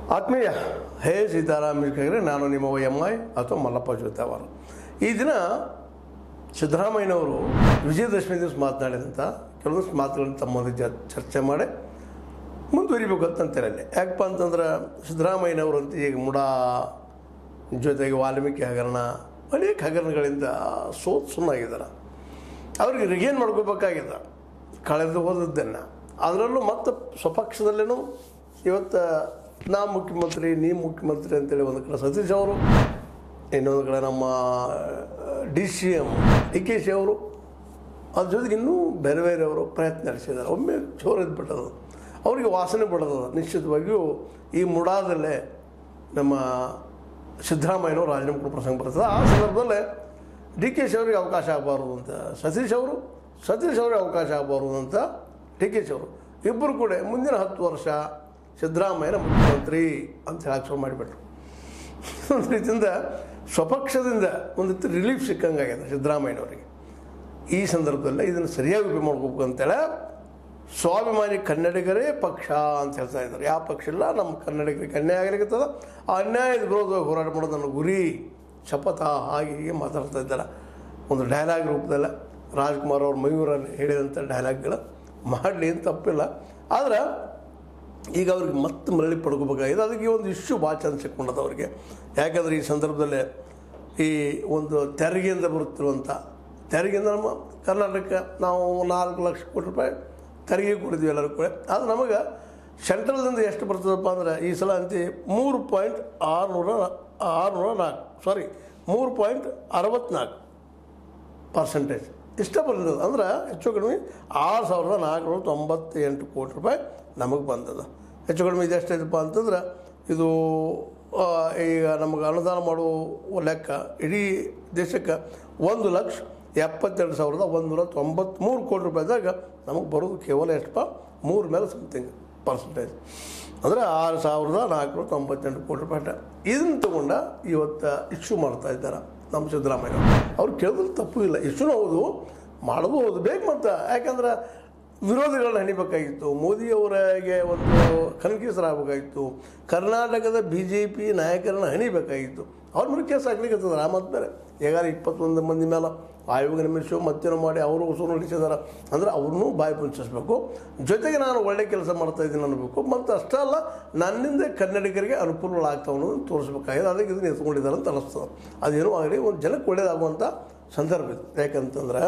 ಆತ್ಮೀಯ ಹೇ ಸೀತಾರಾಮ್ ಇರ್ಕಾಗ್ರೆ ನಾನು ನಿಮ್ಮ ಎಮ್ ಐ ಅಥವಾ ಮಲ್ಲಪ್ಪ ಜೋತಾವಾರ ಈ ದಿನ ಸಿದ್ದರಾಮಯ್ಯನವರು ವಿಜಯದಶಮಿ ದಿವಸ ಮಾತನಾಡಿದಂಥ ಕೆಲವೊಂದಿಷ್ಟು ಮಾತುಗಳನ್ನು ತಮ್ಮೊಂದಿಗೆ ಜ- ಚರ್ಚೆ ಮಾಡಿ ಮುಂದುವರಿಬೇಕು ಅಂತಂತಾರೆ ಅಲ್ಲಿ ಯಾಕಪ್ಪ ಅಂತಂದ್ರೆ ಸಿದ್ದರಾಮಯ್ಯನವರು ಅಂತ ಈಗ ಮುಡಾ ಜೊತೆಗೆ ವಾಲ್ಮೀಕಿ ಹಗರಣ ಅನೇಕ ಹಗರಣಗಳಿಂದ ಸೋತ್ ಸುಣ್ಣಾಗಿದ್ದಾರೆ ಅವ್ರಿಗೆ ರಿಗೇನ್ ಮಾಡ್ಕೋಬೇಕಾಗಿದೆ ಕಳೆದು ಹೋದದ್ದನ್ನು ಅದರಲ್ಲೂ ಮತ್ತು ಸ್ವಪಕ್ಷದಲ್ಲೇನು ಇವತ್ತು ನಾ ಮುಖ್ಯಮಂತ್ರಿ ನೀ ಮುಖ್ಯಮಂತ್ರಿ ಅಂತೇಳಿ ಒಂದು ಕಡೆ ಸತೀಶ್ ಅವರು ಇನ್ನೊಂದು ಕಡೆ ನಮ್ಮ D C M D K Shi ಅವರು ಅದ್ರ ಜೊತೆಗೆ ಇನ್ನೂ ಬೇರೆ ಬೇರೆಯವರು ಪ್ರಯತ್ನ ನಡೆಸಿದ್ದಾರೆ ಒಮ್ಮೆ ಜೋರು ಇದ್ಬಿಟ್ಟದು ಅವರಿಗೆ ವಾಸನೆ ಬಿಡೋದು ನಿಶ್ಚಿತವಾಗಿಯೂ ಈ ಮುಡಾದಲ್ಲೇ ನಮ್ಮ ಸಿದ್ದರಾಮಯ್ಯನವರು ರಾಜೀನಾಮೆ ಕೊಡೋ ಪ್ರಸಂಗ ಬರ್ತದೆ ಆ ಸಂದರ್ಭದಲ್ಲೇ ಡಿ ಕೆ ಶಿ ಅವರಿಗೆ ಅವಕಾಶ ಆಗಬಾರ್ದು ಅಂತ ಸತೀಶ್ ಅವರು ಸತೀಶ್ ಅವರಿಗೆ ಅವಕಾಶ ಆಗಬಾರ್ದು ಅಂತ ಡಿ ಕೆ ಶಿ ಅವರು ಇಬ್ಬರು ಕೂಡ ಮುಂದಿನ ಹತ್ತು ವರ್ಷ ಸಿದ್ದರಾಮಯ್ಯನ ಮುಖ್ಯಮಂತ್ರಿ ಅಂತ ಹೇಳಕ್ಕೆ ಶುರು ಮಾಡಿಬಿಟ್ರು ಒಂದು ರೀತಿಯಿಂದ ಸ್ವಪಕ್ಷದಿಂದ ಒಂದು ರೀತಿ ರಿಲೀಫ್ ಸಿಕ್ಕಂಗಾಗಿದೆ ಸಿದ್ದರಾಮಯ್ಯನವರಿಗೆ ಈ ಸಂದರ್ಭದಲ್ಲಿ ಇದನ್ನು ಸರಿಯಾಗಿ ಉಪಯೋಗ ಮಾಡ್ಕೋಬೇಕು ಅಂತೇಳಿ ಸ್ವಾಭಿಮಾನಿ ಕನ್ನಡಿಗರೇ ಪಕ್ಷ ಅಂತ ಹೇಳ್ತಾ ಇದ್ದಾರೆ ಯಾವ ಪಕ್ಷ ಇಲ್ಲ ನಮ್ಮ ಕನ್ನಡಿಗರಿಗೆ ಅನ್ಯಾಯ ಆಗಲಿಕ್ಕತ್ತದ ಆ ಅನ್ಯಾಯದ ವಿರೋಧವಾಗಿ ಹೋರಾಟ ಮಾಡೋದು ನನ್ನ ಗುರಿ ಶಪಥ ಹಾಗೆ ಹೀಗೆ ಮಾತಾಡ್ತಾ ಇದ್ದಾರೆ ಒಂದು ಡೈಲಾಗ್ ರೂಪದಲ್ಲ ರಾಜ್ಕುಮಾರ್ ಅವ್ರ ಮಯೂರಲ್ಲಿ ಹೇಳಿದಂಥ ಡೈಲಾಗ್ಗಳು ಮಾಡಲಿ ಅಂತ ತಪ್ಪಿಲ್ಲ ಆದ್ರೆ ಈಗ ಅವ್ರಿಗೆ ಮತ್ತೆ ಮರಳಿ ಪಡ್ಕೋಬೇಕಾಗಿದೆ ಅದಕ್ಕೆ ಒಂದು ಇಶ್ಯೂ ಭಾಳ ಚಂದ ಸಿಕ್ಕೊಂಡದ ಅವ್ರಿಗೆ ಯಾಕಂದರೆ ಈ ಸಂದರ್ಭದಲ್ಲೇ ಈ ಒಂದು ತೆರಿಗೆಯಿಂದ ಬರುತ್ತಿರುವಂಥ ತೆರಿಗೆಯಿಂದ ನಮ್ಮ ಕರ್ನಾಟಕ ನಾವು ನಾಲ್ಕು ಲಕ್ಷ ಕೋಟಿ ರೂಪಾಯಿ ತೆರಿಗೆ ಕೊಡಿದ್ವಿ ಎಲ್ಲರೂ ಕೂಡ ಅದು ನಮಗೆ ಸೆಂಟ್ರಲ್ದಿಂದ ಎಷ್ಟು ಬರ್ತದಪ್ಪ ಅಂದ್ರೆ ಈ ಸಲ ಅಂತಿ ಮೂರು ಪಾಯಿಂಟ್ ಆರುನೂರ ಆರುನೂರ ನಾಲ್ಕು ಸಾರಿ ಮೂರು ಪಾಯಿಂಟ್ ಅರವತ್ತ್ನಾಲ್ಕು ಪರ್ಸೆಂಟೇಜ್ ಇಷ್ಟ ಬಂದದ ಅಂದ್ರೆ ಹೆಚ್ಚು ಕಡಿಮೆ ಆರು ಸಾವಿರದ ನಾಲ್ಕುನೂರ ತೊಂಬತ್ತೆಂಟು ಕೋಟಿ ರೂಪಾಯಿ ನಮಗೆ ಬಂದದ ಹೆಚ್ಚು ಕಡಿಮೆ ಇದು ಎಷ್ಟೈತಪ್ಪ ಅಂತಂದ್ರೆ ಇದು ಆ, ಈಗ ನಮಗೆ ಅನುದಾನ ಮಾಡುವ ಲೆಕ್ಕ ಇಡೀ ದೇಶಕ್ಕೆ ಒಂದು ಲಕ್ಷ ಎಪ್ಪತ್ತೆರಡು ಸಾವಿರದ ಒಂದೂರ ತೊಂಬತ್ತ್ಮೂರು ಕೋಟಿ ರೂಪಾಯಿದಾಗ ನಮಗೆ ಬರೋದು ಕೇವಲ ಎಷ್ಟಪ್ಪ ಮೂರು ಮೇಲೆ ಸಮಥಿಂಗ್ ಪರ್ಸೆಂಟೇಜ್ ಅಂದರೆ ಆರು ಸಾವಿರದ ನಾಲ್ಕುನೂರ ತೊಂಬತ್ತೆಂಟು ಕೋಟಿ ರೂಪಾಯಿ ಅಟ. ಇದನ್ನು ತಗೊಂಡ ಇವತ್ತು ಇಶ್ಯೂ ಮಾಡ್ತಾ ಇದ್ದಾರೆ ನಮ್ಮ ಸಿದ್ದರಾಮಯ್ಯ ಅವ್ರು ಕೇಳಿದ್ರೆ ತಪ್ಪು ಇಲ್ಲ ಇಶ್ಯೂನೂ ಹೌದು ಮಾಡೋದು ಹೌದು ಬೇಕು ಮತ್ತು ಯಾಕಂದ್ರೆ ವಿರೋಧಿಗಳನ್ನ ಹಣಿಬೇಕಾಗಿತ್ತು ಮೋದಿಯವರಿಗೆ ಒಂದು ಕನಕೇಸರಾಗಬೇಕಾಗಿತ್ತು ಕರ್ನಾಟಕದ ಬಿ ಜೆ ಪಿ ನಾಯಕರನ್ನ ಹಣಿಬೇಕಾಗಿತ್ತು ಅವ್ರ ಮೇಲೆ ಕೇಸ್ ಹಾಕ್ಲಿಕ್ಕೆ ಆ ಮತ್ತೆ ಬೇರೆ ಈಗ ಇಪ್ಪತ್ತೊಂದು ಮಂದಿ ಮೇಲೆ ಆಯೋಗ ನೇಮಿಸು ಮತ್ತೇನೋ ಮಾಡಿ ಅವರು ಉಸುರು ನಡೆಸಿದಾರೆ ಅಂದರೆ ಅವ್ರನ್ನೂ ಬಾಯಿ ಪುಂಚಿಸ್ಬೇಕು ಜೊತೆಗೆ ನಾನು ಒಳ್ಳೆ ಕೆಲಸ ಮಾಡ್ತಾ ಇದ್ದೀನಿ ಅನ್ನಬೇಕು ಮತ್ತು ಅಷ್ಟೇ ಅಲ್ಲ ನನ್ನಿಂದ ಕನ್ನಡಿಗರಿಗೆ ಅನುಕೂಲಗಳಾಗ್ತಾವೆ ಅನ್ನೋದನ್ನು ತೋರಿಸ್ಬೇಕಾಗಿದೆ ಅದಕ್ಕೆ ಇದನ್ನು ಎತ್ಕೊಂಡಿದ್ದಾರೆ ಅಂತ ಅನಿಸ್ತದೆ ಅದೇನೋ ಆಗಲಿ ಒಂದು ಜನಕ್ಕೆ ಒಳ್ಳೇದಾಗುವಂಥ ಸಂದರ್ಭ ಇದು ಯಾಕಂತಂದ್ರೆ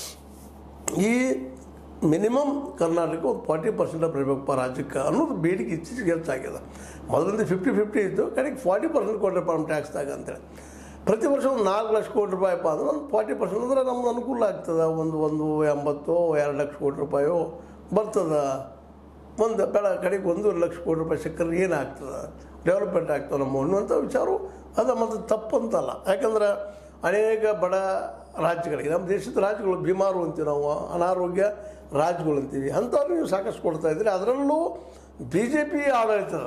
ಈ ಮಿನಿಮಮ್ ಕರ್ನಾಟಕ ಒಂದು ಫಾರ್ಟಿ ಪರ್ಸೆಂಟ್ ಬರಬೇಕಪ್ಪ ರಾಜ್ಯಕ್ಕೆ ಅನ್ನೋದು ಬೇಡಿಕೆ ಇತ್ತೀಚೆಗೆ ಹೆಚ್ಚಾಗಿದೆ ಮೊದಲಿಂದ ಫಿಫ್ಟಿ ಫಿಫ್ಟಿ ಇತ್ತು ಕಡೆಗೆ ಫಾರ್ಟಿ ಪರ್ಸೆಂಟ್ ಕೊಡ್ರಪ್ಪ ನಮ್ಮ ಟ್ಯಾಕ್ಸ್ದಾಗ ಅಂತೇಳಿ ಪ್ರತಿ ವರ್ಷ ಒಂದು ನಾಲ್ಕು ಲಕ್ಷ ಕೋಟಿ ರೂಪಾಯಿಪ್ಪ ಅಂದ್ರೆ ಒಂದು ಫಾರ್ಟಿ ಪರ್ಸೆಂಟ್ ಅಂದ್ರೆ ನಮ್ಗೆ ಅನುಕೂಲ ಆಗ್ತದೆ ಒಂದು ಒಂದು ಎಂಬತ್ತು ಎರಡು ಲಕ್ಷ ಕೋಟಿ ರೂಪಾಯು ಬರ್ತದೆ ಒಂದು ಬೆಳ ಕಡೆಗೆ ಒಂದು ಲಕ್ಷ ಕೋಟಿ ರೂಪಾಯಿ ಸಿಕ್ಕರೆ ಏನಾಗ್ತದೆ ಡೆವಲಪ್ಮೆಂಟ್ ಆಗ್ತದೆ ನಮ್ಮ ಅನ್ನುವಂಥ ವಿಚಾರ ಅದು ಮತ್ತು ತಪ್ಪಂತಲ್ಲ ಯಾಕಂದ್ರೆ ಅನೇಕ ಬಡ ರಾಜ್ಯಗಳಿಗೆ ನಮ್ಮ ದೇಶದ ರಾಜ್ಯಗಳು ಬಿಮಾರು ಅಂತೀವಿ ನಾವು ಅನಾರೋಗ್ಯ ರಾಜ್ಯಗಳು ಅಂತೀವಿ ಅಂಥವ್ರು ನೀವು ಸಾಕಷ್ಟು ಕೊಡ್ತಾ ಇದ್ದೀರಿ ಅದರಲ್ಲೂ ಬಿ ಜೆ ಪಿ ಆಡಳಿತದ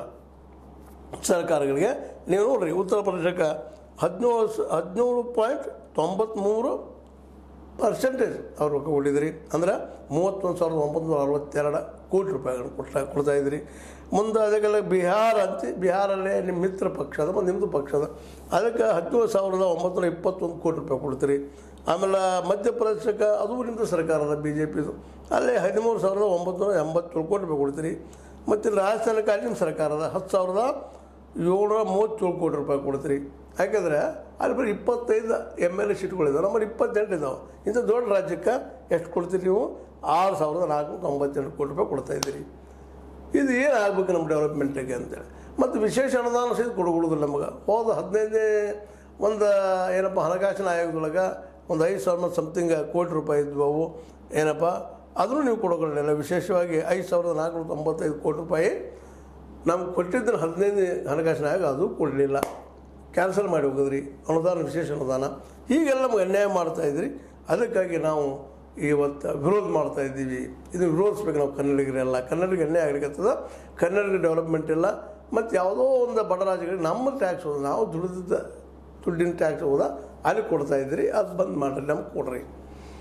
ಸರ್ಕಾರಗಳಿಗೆ ನೀವು ನೋಡ್ರಿ ಉತ್ತರ ಪ್ರದೇಶಕ್ಕೆ ಹದಿನೇಳು ಸ- ಹದಿನೇಳು ಪಾಯಿಂಟ್ ತೊಂಬತ್ತ್ಮೂರು ಪರ್ಸೆಂಟೇಜ್ ಅವ್ರು ರೊಕ್ಕ ಕೊಟ್ಟಿದ್ರಿ ಅಂದ್ರೆ ಮೂವತ್ತೊಂದು ಸಾವಿರದ ಒಂಬೈನೂರ ಅರವತ್ತೆರಡು ಕೋಟಿ ರೂಪಾಯಿಗಳನ್ನು ಕೊಡ್ತಾ ಕೊಡ್ತಾ ಇದ್ರಿ ಮುಂದೆ ಅದಕ್ಕೆಲ್ಲ ಬಿಹಾರ ಅಂತ ಬಿಹಾರಲ್ಲೇ ನಿಮ್ಮ ಮಿತ್ರ ಪಕ್ಷ ಅದ ಮತ್ತು ನಿಮ್ಮದು ಪಕ್ಷ ಅದ ಅದಕ್ಕೆ ಹದಿನೇಳು ಸಾವಿರದ ಒಂಬೈನೂರ ಇಪ್ಪತ್ತೊಂದು ಕೋಟಿ ರೂಪಾಯಿ ಕೊಡ್ತೀರಿ ಆಮೇಲೆ ಮಧ್ಯಪ್ರದೇಶಕ್ಕೆ ಅದು ನಿಮ್ಮದು ಸರ್ಕಾರದ ಬಿ ಜೆ ಪಿದು ಅಲ್ಲೇ ಹದಿಮೂರು ಸಾವಿರದ ಒಂಬೈನೂರ ಎಂಬತ್ತೇಳು ಕೋಟಿ ರೂಪಾಯಿ ಕೊಡ್ತೀರಿ ಮತ್ತು ಇಲ್ಲಿ ರಾಜಸ್ಥಾನಕ್ಕೆ ಅಲ್ಲಿ ನಿಮ್ಮ ಸರ್ಕಾರದ ಹತ್ತು ಸಾವಿರದ ಏಳ್ನೂರ ಮೂವತ್ತೇಳು ಕೋಟಿ ರೂಪಾಯಿ ಕೊಡ್ತೀರಿ ಯಾಕಂದ್ರೆ ಅಲ್ಲಿ ಬರೀ ಇಪ್ಪತ್ತೈದು ಎಮ್ ಎಲ್ ಎ ಸೀಟ್ಗಳಿದಾವೆ ನಮ್ಮಲ್ಲಿ ಇಪ್ಪತ್ತೆಂಟು ಇದ್ದಾವೆ ಇಂಥ ದೊಡ್ಡ ರಾಜ್ಯಕ್ಕೆ ಎಷ್ಟು ಕೊಡ್ತೀರಿ ನೀವು ಆರು ಸಾವಿರದ ನಾಲ್ಕುನೂರ ತೊಂಬತ್ತೆಂಟು ಕೋಟಿ ರೂಪಾಯಿ ಕೊಡ್ತಾ ಇದ್ದೀರಿ ಇದು ಏನು ಆಗ್ಬೇಕು ನಮ್ಮ ಡೆವಲಪ್ಮೆಂಟಿಗೆ ಅಂತೇಳಿ ಮತ್ತು ವಿಶೇಷ ಅನುದಾನ ಸಹಿತ ಕೊಡಗುಳುದಿಲ್ಲ ನಮಗೆ ಹೋದ ಹದಿನೈದನೇ ಒಂದು ಏನಪ್ಪ ಹಣಕಾಸಿನ ಆಯೋಗದೊಳಗೆ ಒಂದು ಐದು ಸಾವಿರ ಸಮಥಿಂಗ್ ಕೋಟಿ ರೂಪಾಯಿ ಇದ್ವು ಅವು ಏನಪ್ಪ ಅದನ್ನು ನೀವು ಕೊಡೋಗಳಿಲ್ಲ ವಿಶೇಷವಾಗಿ ಐದು ಸಾವಿರದ ನಾಲ್ಕುನೂರ ತೊಂಬತ್ತೈದು ಕೋಟಿ ರೂಪಾಯಿ ನಮ್ಗೆ ಕೊಟ್ಟಿದ್ದನ್ನು ಹದಿನೈದು ಹಣಕಾಸಿನ ಆಯೋಗ ಅದು ಕೊಡಲಿಲ್ಲ ಕ್ಯಾನ್ಸಲ್ ಮಾಡಿ ಹೋಗಿದ್ರಿ ಅನುದಾನ ವಿಶೇಷ ಅನುದಾನ ಹೀಗೆಲ್ಲ ನಮ್ಗೆ ಅನ್ಯಾಯ ಮಾಡ್ತಾ ಇದ್ರಿ ಅದಕ್ಕಾಗಿ ನಾವು ಇವತ್ತು ವಿರೋಧ ಮಾಡ್ತಾ ಇದ್ದೀವಿ ಇದು ವಿರೋಧಿಸ್ಬೇಕು ನಾವು ಕನ್ನಡಿಗರೆಲ್ಲ ಕನ್ನಡಿಗರಿಗೆ ಅನ್ಯಾಯ ಆಗ್ಲಿಕ್ಕತ್ತದ ಕನ್ನಡಿಗರ ಡೆವಲಪ್ಮೆಂಟ್ ಇಲ್ಲ ಮತ್ತು ಯಾವುದೋ ಒಂದು ಬಡ ರಾಜ್ಯಗಳಿಗೆ ನಮ್ಮ ಟ್ಯಾಕ್ಸ್ ಹೋದ ನಾವು ದುಡಿದಿದ್ದ ದುಡ್ಡಿನ ಟ್ಯಾಕ್ಸ್ ಹೋದ ಅಲ್ಲಿ ಕೊಡ್ತಾ ಇದ್ರಿ ಅದು ಬಂದ್ ಮಾಡಿರಿ ನಮ್ಗೆ ಕೊಡ್ರಿ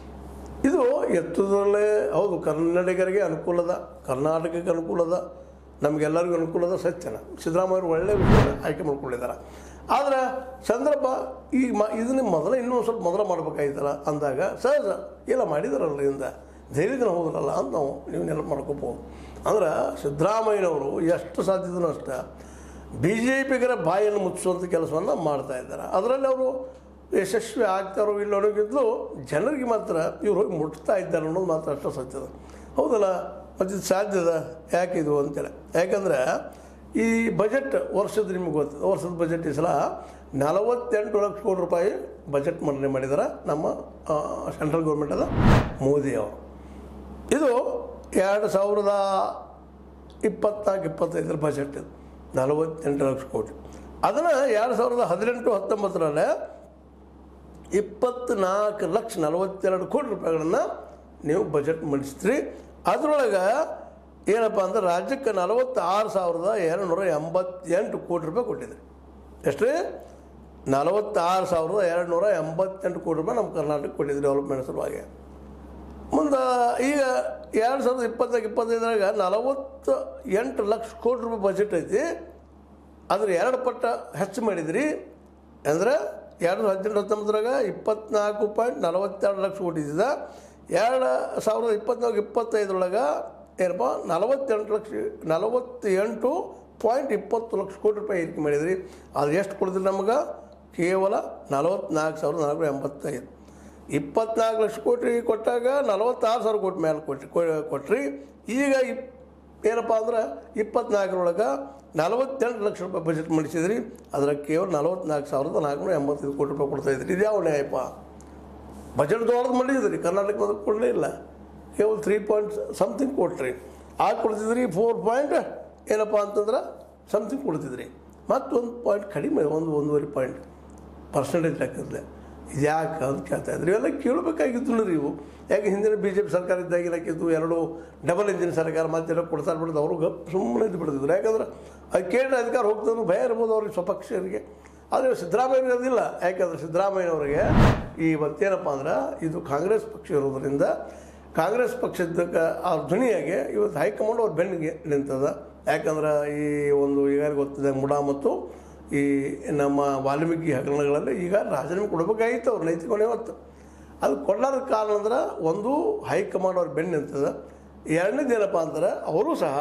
ಇದು ಎತ್ತುದರಲ್ಲೇ ಹೌದು ಕನ್ನಡಿಗರಿಗೆ ಅನುಕೂಲದ ಕರ್ನಾಟಕಕ್ಕೆ ಅನುಕೂಲದ ನಮಗೆಲ್ಲರಿಗೂ ಅನುಕೂಲದ ಸತ್ಯನ ಸಿದ್ದರಾಮಯ್ಯವರು ಒಳ್ಳೆ ವಿಷಯ ಆಯ್ಕೆ ಮಾಡ್ಕೊಂಡಿದ್ದಾರೆ ಆದರೆ ಸಂದರ್ಭ ಈಗ ಮ ಇದನ್ನ ಮೊದಲ ಇನ್ನೂ ಸ್ವಲ್ಪ ಮೊದಲ ಮಾಡ್ಬೇಕಾಯ್ತಲ್ಲ ಅಂದಾಗ ಸಹಜ ಇಲ್ಲ ಮಾಡಿದಾರಲ್ಲ ಇಂದ ಧೈರ್ಯದಿಂದ ಹೋದ್ರಲ್ಲ ಅಂತ ನಾವು ನೀವು ನೆನಪು ಮಾಡ್ಕೋಬೋದು ಅಂದ್ರೆ ಸಿದ್ದರಾಮಯ್ಯನವರು ಎಷ್ಟು ಸಾಧ್ಯದನೋ ಅಷ್ಟೇ ಬಿ ಜೆ ಪಿಗರ ಬಾಯನ್ನು ಮುಚ್ಚಿಸುವಂಥ ಕೆಲಸವನ್ನು ಮಾಡ್ತಾ ಇದ್ದಾರೆ ಅದರಲ್ಲಿ ಅವರು ಯಶಸ್ವಿ ಆಗ್ತಾರೋ ಇಲ್ಲ ಅನ್ನೋಕ್ಕಿಂತಲೂ ಜನರಿಗೆ ಮಾತ್ರ ಇವ್ರು ಹೋಗಿ ಮುಟ್ತಾ ಇದ್ದಾರೆ ಅನ್ನೋದು ಮಾತ್ರ ಅಷ್ಟು ಸತ್ಯದ ಹೌದಲ್ಲ ಮತ್ತು ಇದು ಸಾಧ್ಯದ ಯಾಕೆ ಇದು ಅಂತೇಳಿ ಯಾಕಂದ್ರೆ ಈ ಬಜೆಟ್ ವರ್ಷದ ನಿಮಗೆ ಗೊತ್ತು ವರ್ಷದ ಬಜೆಟ್ ಈ ಸಲ ನಲವತ್ತೆಂಟು ಲಕ್ಷ ಕೋಟಿ ರೂಪಾಯಿ ಬಜೆಟ್ ಮಂಡನೆ ಮಾಡಿದ್ದಾರೆ ನಮ್ಮ ಸೆಂಟ್ರಲ್ ಗೌರ್ಮೆಂಟದ ಮೋದಿ ಅವರು ಇದು ಎರಡು ಸಾವಿರದ ಇಪ್ಪತ್ನಾಲ್ಕು ಇಪ್ಪತ್ತೈದರ ಬಜೆಟ್ ಇದು ನಲವತ್ತೆಂಟು ಲಕ್ಷ ಕೋಟಿ ಅದನ್ನು ಎರಡು ಸಾವಿರದ ಹದಿನೆಂಟು ಹತ್ತೊಂಬತ್ತರಲ್ಲೇ ಇಪ್ಪತ್ನಾಲ್ಕು ಲಕ್ಷ ನಲವತ್ತೆರಡು ಕೋಟಿ ರೂಪಾಯಿಗಳನ್ನು ನೀವು ಬಜೆಟ್ ಮಂಡಿಸ್ತೀರಿ ಅದರೊಳಗೆ ಏನಪ್ಪ ಅಂದ್ರೆ ರಾಜ್ಯಕ್ಕೆ ನಲವತ್ತಾರು ಸಾವಿರದ ಎರಡು ನೂರ ಎಂಬತ್ತೆಂಟು ಕೋಟಿ ರೂಪಾಯಿ ಕೊಟ್ಟಿದ್ರಿ ಎಷ್ಟು ನಲವತ್ತಾರು ಸಾವಿರದ ಎರಡು ನೂರ ಎಂಬತ್ತೆಂಟು ಕೋಟಿ ರೂಪಾಯಿ ನಮ್ಮ ಕರ್ನಾಟಕಕ್ಕೆ ಕೊಟ್ಟಿದ್ರಿ ಡೆವಲಪ್ಮೆಂಟ್ ಸಲುವಾಗಿ ಮುಂದೆ ಈಗ ಎರಡು ಸಾವಿರದ ಇಪ್ಪತ್ತಕ್ಕೆ ಇಪ್ಪತ್ತೈದರಾಗ ನಲವತ್ತು ಎಂಟು ಲಕ್ಷ ಕೋಟಿ ರೂಪಾಯಿ ಬಜೆಟ್ ಐತಿ ಅದ್ರ ಎರಡು ಪಟ್ಟ ಹೆಚ್ಚು ಮಾಡಿದ್ರಿ ಅಂದ್ರೆ ಎರಡು ಸಾವಿರದ ಹದಿನೆಂಟು ಹತ್ತೊಂಬತ್ತರಾಗ ಇಪ್ಪತ್ನಾಲ್ಕು ಪಾಯಿಂಟ್ ನಲವತ್ತೆರಡು ಲಕ್ಷ ಕೋಟಿ ಇದ್ದಿದ್ದ ಎರಡು ಸಾವಿರದ ಇಪ್ಪತ್ನಾಲ್ಕು ಇಪ್ಪತ್ತೈದರೊಳಗೆ ಏನಪ್ಪ ನಲವತ್ತೆಂಟು ಲಕ್ಷ ನಲವತ್ತೆಂಟು ಪಾಯಿಂಟ್ ಇಪ್ಪತ್ತು ಲಕ್ಷ ಕೋಟಿ ರೂಪಾಯಿ ಏರಿಕೆ ಮಾಡಿದ್ರಿ ಅದು ಎಷ್ಟು ಕೊಡಿದ್ರಿ ನಮಗೆ ಕೇವಲ ನಲವತ್ನಾಲ್ಕು ಸಾವಿರದ ನಾಲ್ಕುನೂರ ಎಂಬತ್ತೈದು ಇಪ್ಪತ್ನಾಲ್ಕು ಲಕ್ಷ ಕೋಟಿ ಕೊಟ್ಟಾಗ ನಲವತ್ತಾರು ಸಾವಿರ ಕೋಟಿ ಮೇಲೆ ಕೊಟ್ರಿ ಕೊ- ಕೊಟ್ರಿ ಈಗ ಇಪ್ ಏನಪ್ಪ ಅಂದ್ರೆ ಇಪ್ಪತ್ನಾಲ್ಕರೊಳಗೆ ನಲವತ್ತೆಂಟು ಲಕ್ಷ ರೂಪಾಯಿ ಬಜೆಟ್ ಮಾಡಿಸಿದ್ರಿ ಅದರ ಕೇವಲ ನಲವತ್ನಾಲ್ಕು ಸಾವಿರದ ನಾಲ್ಕುನೂರ ಎಂಬತ್ತೈದು ಕೋಟಿ ರೂಪಾಯಿ ಕೊಡ್ತಾ ಇದ್ರಿ ಇದು ಯಾವ ನ್ಯಾಯಪ್ಪ ಬಜೆಟ್ ದೊಡ್ಡದು ಮಾಡಿದ್ರಿ ಕರ್ನಾಟಕ ಮೊದಲು ಕೊಡಲೇ ಇಲ್ಲ ಕೇವಲ ತ್ರೀ ಪಾಯಿಂಟ್ ಸಮಥಿಂಗ್ ಕೊಟ್ರಿ ಆಗ ಕೊಡ್ತಿದ್ರಿ ಫೋರ್ ಪಾಯಿಂಟ್ ಏನಪ್ಪ ಅಂತಂದ್ರೆ ಸಮಥಿಂಗ್ ಕೊಡ್ತಿದ್ರಿ ಮತ್ತೊಂದು ಪಾಯಿಂಟ್ ಕಡಿಮೆ ಒಂದು ಒಂದೂವರೆ ಪಾಯಿಂಟ್ ಪರ್ಸೆಂಟೇಜ್ ಲೆಕ್ಕದಲ್ಲೇ ಇದು ಯಾಕೆ ಅಂತ ಕೇಳ್ತಾ ಇದ್ರಿ ಇವೆಲ್ಲ ಕೇಳಬೇಕಾಗಿತ್ತು ನೀವು ಯಾಕೆ ಹಿಂದಿನ ಬಿ ಜೆ ಪಿ ಸರ್ಕಾರ ಇದ್ದಾಗ ಏನಾಕಿತ್ತು ಎರಡು ಡಬಲ್ ಇಂಜಿನ್ ಸರ್ಕಾರ ಮತ್ತೆಲ್ಲ ಕೊಡ್ತಾರೆ ಬಿಡೋದು ಅವರು ಗಪ್ ಸುಮ್ಮನೆ ಇದ್ದು ಬಿಡ್ತಿದ್ರು ಯಾಕಂದ್ರೆ ಅದು ಕೇಳಿದ್ರೆ ಅಧಿಕಾರ ಹೋಗ್ತದೆ ಭಯ ಇರ್ಬೋದು ಅವ್ರಿಗೆ ಸ್ವಪಕ್ಷರಿಗೆ ಆದರೆ ಸಿದ್ದರಾಮಯ್ಯ ಇರೋದಿಲ್ಲ ಯಾಕಂದ್ರೆ ಸಿದ್ದರಾಮಯ್ಯನವರಿಗೆ ಈ ಇವತ್ತೇನಪ್ಪ ಅಂದ್ರೆ ಇದು ಕಾಂಗ್ರೆಸ್ ಪಕ್ಷ ಇರೋದ್ರಿಂದ ಕಾಂಗ್ರೆಸ್ ಪಕ್ಷದ ಕ- ಆ ಧ್ವನಿಯಾಗಿ ಇವತ್ತು ಹೈಕಮಾಂಡ್ ಅವ್ರ ಬೆನ್ನಿಗೆ ನಿಂತದ ಯಾಕಂದ್ರೆ ಈ ಒಂದು ಈಗಾಗಲೇ ಗೊತ್ತಿದೆ ಮುಡಾ ಮತ್ತು ಈ ನಮ್ಮ ವಾಲ್ಮೀಕಿ ಹಗರಣಗಳಲ್ಲಿ ಈಗ ರಾಜೀನಾಮೆ ಕೊಡಬೇಕಾಗಿತ್ತು ಅವ್ರು ನೈತಿಕ ಹೊಣೆ ಹೊತ್ತು ಅದು ಕೊಡಲಾರದ ಕಾರಣ ಅಂದ್ರೆ ಒಂದು ಹೈಕಮಾಂಡ್ ಅವ್ರ ಬೆನ್ನು ನಿಂತದ ಎರಡನೇದು ಏನಪ್ಪ ಅಂದ್ರೆ ಅವರು ಸಹ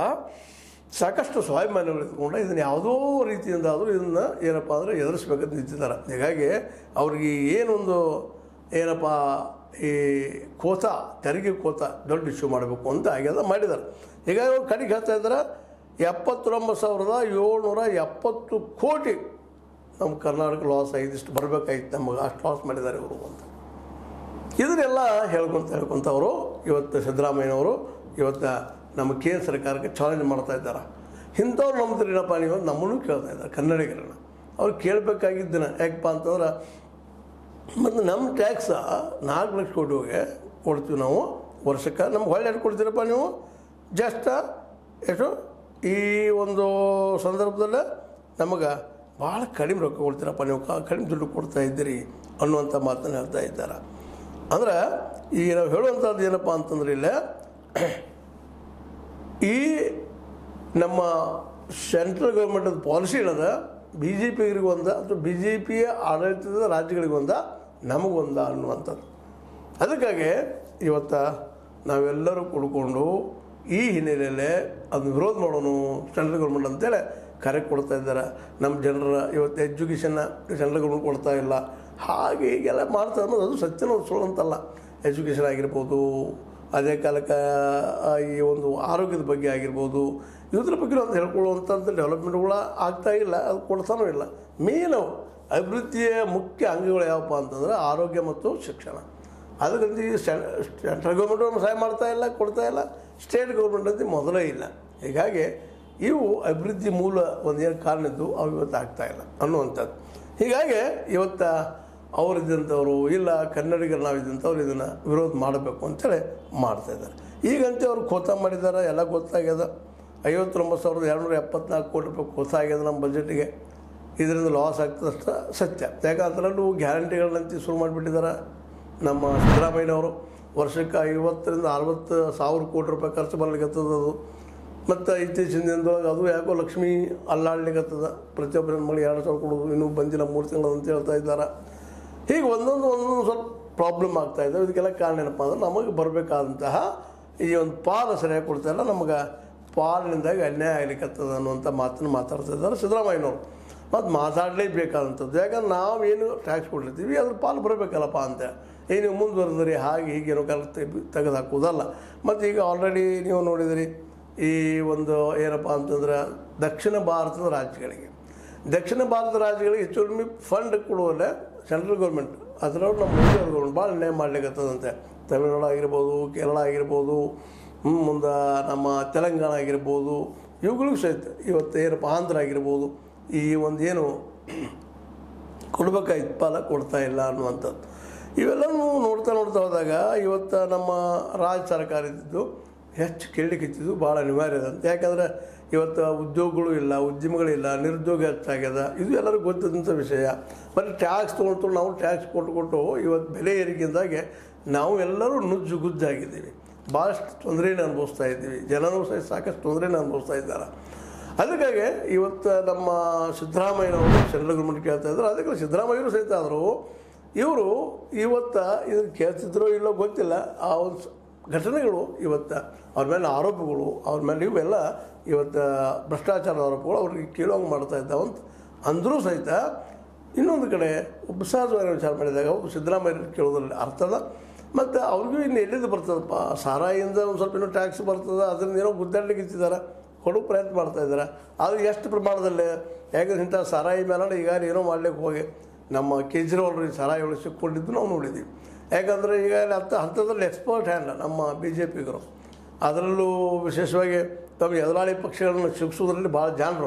ಸಾಕಷ್ಟು ಸ್ವಾಭಿಮಾನಗಳು ಇಟ್ಕೊಂಡು ಇದನ್ನು ಯಾವುದೋ ರೀತಿಯಿಂದ ಆದರೂ ಇದನ್ನು ಏನಪ್ಪ ಅಂದರೆ ಎದುರಿಸ್ಬೇಕಂತ ನಿಂತಿದ್ದಾರೆ ಹೀಗಾಗಿ ಅವ್ರಿಗೆ ಏನೊಂದು ಏನಪ್ಪ ಈ ಕೋತ ತೆರಿಗೆ ಕೋತ ದೊಡ್ಡ ಇಶ್ಯೂ ಮಾಡಬೇಕು ಅಂತ ಆಗ್ಯದ ಮಾಡಿದ್ದಾರೆ ಹೀಗಾಗಿ ಅವ್ರು ಕಡೆಗೆ ಹೇಳ್ತಾ ಇದ್ದಾರೆ ಎಪ್ಪತ್ತೊಂಬತ್ತು ಸಾವಿರದ ಏಳ್ನೂರ ಎಪ್ಪತ್ತು ಕೋಟಿ ನಮ್ಮ ಕರ್ನಾಟಕ ಲಾಸ್ ಆಗಿದೆ ಇಷ್ಟು ಬರಬೇಕಾಗಿತ್ತು ನಮಗೆ ಅಷ್ಟು ಲಾಸ್ ಮಾಡಿದ್ದಾರೆ ಇವರು ಅಂತ ಇದನ್ನೆಲ್ಲ ಹೇಳ್ಕೊತ ಹೇಳ್ಕೊತ ಅವರು ಇವತ್ತು ಸಿದ್ದರಾಮಯ್ಯನವರು ಇವತ್ತು ನಮ್ಮ ಕೇಂದ್ರ ಸರ್ಕಾರಕ್ಕೆ ಚಾಲೆಂಜ್ ಮಾಡ್ತಾ ಇದ್ದಾರೆ ಇಂಥವ್ರು ನಂಬ್ತೀರೇನಪ್ಪ ನೀವು ಅಂತ ನಮ್ಮನ್ನು ಕೇಳ್ತಾ ಇದ್ದಾರೆ ಕನ್ನಡಿಗರನ್ನ ಅವ್ರು ಕೇಳಬೇಕಾಗಿದ್ದನ ಯಾಕಪ್ಪ ಅಂತಂದ್ರೆ ಮತ್ತು ನಮ್ಮ ಟ್ಯಾಕ್ಸ ನಾಲ್ಕು ಲಕ್ಷ ಕೋಟಿಗೆ ಕೊಡ್ತೀವಿ ನಾವು ವರ್ಷಕ್ಕೆ ನಮ್ಗೆ ಹೊಳ್ಳೆ ಎಷ್ಟು ಕೊಡ್ತೀರಪ್ಪ ನೀವು ಜಸ್ಟ್ ಎಷ್ಟು ಈ ಒಂದು ಸಂದರ್ಭದಲ್ಲಿ ನಮಗೆ ಭಾಳ ಕಡಿಮೆ ರೊಕ್ಕ ಕೊಡ್ತೀರಪ್ಪ ನೀವು ಕ- ಕಡಿಮೆ ದುಡ್ಡು ಕೊಡ್ತಾ ಇದ್ದೀರಿ ಅನ್ನುವಂಥ ಮಾತನ್ನು ಹೇಳ್ತಾ ಇದ್ದಾರೆ ಅಂದ್ರೆ ಈಗ ನಾವು ಹೇಳುವಂಥದ್ದು ಏನಪ್ಪ ಅಂತಂದ್ರೆ ಇಲ್ಲ ಈ ನಮ್ಮ ಸೆಂಟ್ರಲ್ ಗೌರ್ಮೆಂಟದ ಪಾಲಿಸಿ ಏನದ ಬಿ ಜೆ ಪಿಗರಿಗೆ ಒಂದ ಅಥವಾ ಬಿ ಜೆ ಪಿಯ ಆಡಳಿತದ ರಾಜ್ಯಗಳಿಗೆ ಒಂದ ನಮಗೊಂದ ಅನ್ನುವಂಥದ್ದು ಅದಕ್ಕಾಗಿ ಇವತ್ತು ನಾವೆಲ್ಲರೂ ಕುಡ್ಕೊಂಡು ಈ ಹಿನ್ನೆಲೆಯಲ್ಲೇ ಅದನ್ನ ವಿರೋಧ ಮಾಡೋಣ ಸೆಂಟ್ರಲ್ ಗೌರ್ಮೆಂಟ್ ಅಂತೇಳಿ ಕರೆ ಕೊಡ್ತಾ ಇದ್ದಾರೆ ನಮ್ಮ ಜನರ ಇವತ್ತು ಎಜುಕೇಷನ್ನ ಸೆಂಟ್ರಲ್ ಗೌರ್ಮೆಂಟ್ ಕೊಡ್ತಾ ಇಲ್ಲ ಹಾಗೆ ಹೀಗೆಲ್ಲ ಮಾಡ್ತಾ ಅನ್ನೋದು ಅದು ಸತ್ಯನ ಸುಳ್ಳು ಅಂತಲ್ಲ ಎಜುಕೇಷನ್ ಆಗಿರ್ಬೋದು ಅದೇ ಕಾಲಕ್ಕೆ ಆ, ಈ ಒಂದು ಆರೋಗ್ಯದ ಬಗ್ಗೆ ಆಗಿರ್ಬೋದು ಇದ್ರ ಬಗ್ಗೆ ಒಂದು ಹೇಳ್ಕೊಳ್ಳುವಂಥ ಡೆವಲಪ್ಮೆಂಟ್ಗಳು ಆಗ್ತಾ ಇಲ್ಲ ಅದು ಕೊಡ್ತಾನೂ ಇಲ್ಲ ಮೇನ್ ಅವು ಅಭಿವೃದ್ಧಿಯ ಮುಖ್ಯ ಅಂಗಗಳು ಯಾವಪ್ಪ ಅಂತಂದ್ರೆ ಆರೋಗ್ಯ ಮತ್ತು ಶಿಕ್ಷಣ ಅದಕ್ಕಿಂತ ಈ ಸೆಂಟ್ರಲ್ ಗೌರ್ಮೆಂಟ್ ಸಹಾಯ ಮಾಡ್ತಾ ಇಲ್ಲ ಕೊಡ್ತಾ ಇಲ್ಲ ಸ್ಟೇಟ್ ಗೌರ್ಮೆಂಟ್ ಅಂತ ಮೊದಲೇ ಇಲ್ಲ ಹೀಗಾಗಿ ಇವು ಅಭಿವೃದ್ಧಿ ಮೂಲ ಒಂದೇನು ಕಾರಣ ಇದ್ದು ಅವು ಇವತ್ತು ಆಗ್ತಾ ಇಲ್ಲ ಅನ್ನುವಂಥದ್ದು ಹೀಗಾಗಿ ಇವತ್ತು ಅವರಿದ್ದಂಥವ್ರು ಇಲ್ಲ ಕನ್ನಡಿಗರು ನಾವಿದ್ದಂಥವ್ರು ಇದನ್ನು ವಿರೋಧ ಮಾಡಬೇಕು ಅಂತೇಳಿ ಮಾಡ್ತಾ ಇದ್ದಾರೆ ಈಗಂತೆ ಅವ್ರು ಖೋತ ಮಾಡಿದ್ದಾರೆ ಎಲ್ಲ ಗೊತ್ತಾಗ್ಯದ ಐವತ್ತೊಂಬತ್ತು ಸಾವಿರದ ಎರಡುನೂರ ಎಪ್ಪತ್ನಾಲ್ಕು ಕೋಟಿ ರೂಪಾಯಿ ಖೋತ ಆಗ್ಯದ ನಮ್ಮ ಬಜೆಟಿಗೆ ಇದರಿಂದ ಲಾಸ್ ಆಗ್ತದಷ್ಟ ಸತ್ಯ ಯಾಕಂತಂದ್ರೆ ಗ್ಯಾರಂಟಿಗಳನ್ನಂತ ಶುರು ಮಾಡಿಬಿಟ್ಟಿದ್ದಾರೆ ನಮ್ಮ ಸಿದ್ದರಾಮಯ್ಯನವರು ವರ್ಷಕ್ಕೆ ಐವತ್ತರಿಂದ ಅರವತ್ತು ಸಾವಿರ ಕೋಟಿ ರೂಪಾಯಿ ಖರ್ಚು ಬರ್ಲಿಕ್ಕತ್ತದ ಅದು ಮತ್ತು ಇತ್ತೀಚಿನ ದಿನದೊಳಗೆ ಅದು ಯಾಕೋ ಲಕ್ಷ್ಮಿ ಅಲ್ಲಾಡ್ಲಿಕ್ಕತ್ತದ ಪ್ರತಿಯೊಬ್ಬರ ಮಗಳಿಗೆ ಎರಡು ಸಾವಿರ ಕೊಡೋದು ಇನ್ನೂ ಬಂದಿಲ್ಲ ಮೂರು ತಿಂಗಳು ಅಂತ ಹೇಳ್ತಾ ಇದ್ದಾರೆ ಹೀಗೆ ಒಂದೊಂದು ಒಂದೊಂದು ಸ್ವಲ್ಪ ಪ್ರಾಬ್ಲಮ್ ಆಗ್ತಾ ಇದೆ ಇದಕ್ಕೆಲ್ಲ ಕಾರಣ ಏನಪ್ಪ ಅಂದ್ರೆ ನಮಗೆ ಬರಬೇಕಾದಂತಹ ಈ ಒಂದು ಪಾಲು ಸರಿಯಾಗಿ ಕೊಡ್ತಾ ಇಲ್ಲ ನಮಗೆ ಪಾಲಿನಿಂದಾಗಿ ಅನ್ಯಾಯ ಆಗ್ಲಿಕ್ಕತ್ತದ ಅನ್ನುವಂಥ ಮಾತನ್ನು ಮಾತಾಡ್ತಾ ಇದ್ದಾರೆ ಸಿದ್ದರಾಮಯ್ಯನವರು ಮತ್ತು ಮಾತಾಡಲೇಬೇಕಾದಂಥದ್ದು ಯಾಕಂದ್ರೆ ನಾವೇನು ಟ್ಯಾಕ್ಸ್ ಕೊಟ್ಟಿರ್ತೀವಿ ಅದ್ರ ಪಾಲು ಬರಬೇಕಲ್ಲಪ್ಪ ಅಂತ ಏನು ಮುಂದುವರೆದ್ರಿ ಹಾಗೆ ಹೀಗೇನೋ ಕಾಲ ತೆಗೆದು ಹಾಕೋದಲ್ಲ ಮತ್ತು ಈಗ ಆಲ್ರೆಡಿ ನೀವು ನೋಡಿದಿರಿ ಈ ಒಂದು ಏನಪ್ಪ ಅಂತಂದ್ರೆ ದಕ್ಷಿಣ ಭಾರತದ ರಾಜ್ಯಗಳಿಗೆ ದಕ್ಷಿಣ ಭಾರತ ರಾಜ್ಯಗಳಿಗೆ ಹೆಚ್ಚು ಕಡಿಮೆ ಫಂಡ್ ಕೊಡುವಲ್ಲ ಸೆಂಟ್ರಲ್ ಗೌರ್ಮೆಂಟ್ ಅದರೊಳಗೆ ನಮ್ಮ ಮೋದಿ ಗೌರ್ಮೆಂಟ್ ಭಾಳ ಅನ್ಯಾಯ ಮಾಡ್ಲಿಕ್ಕತ್ತದಂತೆ ತಮಿಳುನಾಡು ಆಗಿರ್ಬೋದು ಕೇರಳ ಆಗಿರ್ಬೋದು ಹ್ಮ್, ಮುಂದೆ ನಮ್ಮ ತೆಲಂಗಾಣ ಆಗಿರ್ಬೋದು ಇವುಗಳಿಗೂ ಸಹಿತ ಇವತ್ತು ಏನಪ್ಪ ಆಂಧ್ರ ಆಗಿರ್ಬೋದು ಈ ಒಂದು ಏನು ಕೊಡ್ಬೇಕಾಯ್ತು ಪಾಲ ಕೊಡ್ತಾ ಇಲ್ಲ ಅನ್ನುವಂಥದ್ದು ಇವೆಲ್ಲನೂ ನೋಡ್ತಾ ನೋಡ್ತಾ ಹೋದಾಗ ಇವತ್ತು ನಮ್ಮ ರಾಜ್ಯ ಸರ್ಕಾರ ಇದ್ದಿದ್ದು ಹೆಚ್ಚು ಕೇಳಲಿಕ್ಕಿದ್ದು ಭಾಳ ಅನಿವಾರ್ಯ ಅದ ಅಂತ ಯಾಕಂದ್ರೆ ಇವತ್ತು ಉದ್ಯೋಗಗಳು ಇಲ್ಲ ಉದ್ಯಮಗಳಿಲ್ಲ ನಿರುದ್ಯೋಗ ಹೆಚ್ಚಾಗ್ಯದ ಇದು ಎಲ್ಲರಿಗೂ ಗೊತ್ತಿದ್ದಂಥ ವಿಷಯ ಬರೀ ಟ್ಯಾಕ್ಸ್ ತೊಗೊಳ್ತು ನಾವು ಟ್ಯಾಕ್ಸ್ ಕೊಟ್ಟು ಕೊಟ್ಟು ಇವತ್ತು ಬೆಲೆ ಏರಿಕೆಯಿಂದಾಗೆ ನಾವು ಎಲ್ಲರೂ ನುಜ್ಜು ಗುಜ್ಜಾಗಿದ್ದೀವಿ ಭಾಳಷ್ಟು ತೊಂದರೆನ ಅನುಭವಿಸ್ತಾ ಇದ್ದೀವಿ ಜನನೂ ಸಹ ಸಾಕಷ್ಟು ತೊಂದರೆನ ಅನುಭವಿಸ್ತಾ ಇದ್ದಾರೆ ಅದಕ್ಕಾಗಿ ಇವತ್ತು ನಮ್ಮ ಸಿದ್ದರಾಮಯ್ಯನವರು ಸೆಂಟ್ರಲ್ ಗೌರ್ಮೆಂಟ್ ಕೇಳ್ತಾ ಇದ್ದಾರೆ ಅದಕ್ಕೆ ಸಿದ್ದರಾಮಯ್ಯರು ಸಹಿತ ಆದರು ಇವರು ಇವತ್ತು ಇದನ್ನು ಕೇಳ್ತಿದ್ರೋ ಇಲ್ಲೋ ಗೊತ್ತಿಲ್ಲ ಆ ಒಂದು ಸ- ಘಟನೆಗಳು ಇವತ್ತು ಅವ್ರ ಮೇಲೆ ಆರೋಪಗಳು ಅವ್ರ ಮೇಲೆ ಇವೆಲ್ಲ ಇವತ್ತು ಭ್ರಷ್ಟಾಚಾರದ ಆರೋಪಗಳು ಅವ್ರಿಗೆ ಕೇಳುವಂಗೆ ಮಾಡ್ತಾ ಇದ್ದಾವಂತ ಅಂದರೂ ಸಹಿತ ಇನ್ನೊಂದು ಕಡೆ ಒಬ್ಬ ಸಹಜವಾಗಿ ವಿಚಾರ ಮಾಡಿದಾಗ ಒಬ್ಬ ಸಿದ್ದರಾಮಯ್ಯ ಕೇಳೋದ್ರಲ್ಲಿ ಅರ್ಥದ ಮತ್ತು ಅವ್ರಿಗೂ ಇನ್ನು ಎಲ್ಲಿಂದ ಬರ್ತದಪ್ಪ ಸಾರಾಯಿಯಿಂದ ಒಂದು ಸ್ವಲ್ಪ ಏನೋ ಟ್ಯಾಕ್ಸ್ ಬರ್ತದೆ ಅದರಿಂದ ಏನೋ ಗುದ್ದಾಡ್ಲಿಕ್ಕೆ ಇತ್ತಿದ್ದಾರೆ ಕೊಡೋ ಪ್ರಯತ್ನ ಮಾಡ್ತಾ ಇದ್ದಾರೆ ಅದು ಎಷ್ಟು ಪ್ರಮಾಣದಲ್ಲಿ ಯಾಕಂದ್ರೆ ಇಂಥ ಸಾರಾಯಿ ಮೇಲೆ ಈಗ ಏನೋ ಮಾಡ್ಲಿಕ್ಕೆ ಹೋಗಿ ನಮ್ಮ ಕೇಜ್ರಿವಾಲ್ ರೀ ಸಾರಾಯಿ ಒಳಗೆ ಸಿಕ್ಕೊಂಡಿದ್ದು ನಾವು ನೋಡಿದ್ದೀವಿ ಯಾಕಂದರೆ ಈಗ ಹಂತ ಹಂತದಲ್ಲಿ ಎಕ್ಸ್ಪರ್ಟ್ ಹ್ಯಾಂಡ್ ನಮ್ಮ ಬಿ ಜೆ ಪಿಗರು ಅದರಲ್ಲೂ ವಿಶೇಷವಾಗಿ ತಮ್ಮ ಎದುರಾಳಿ ಪಕ್ಷಗಳನ್ನು ಶಿಕ್ಷೋದ್ರಲ್ಲಿ ಭಾಳ ಜಾಣರು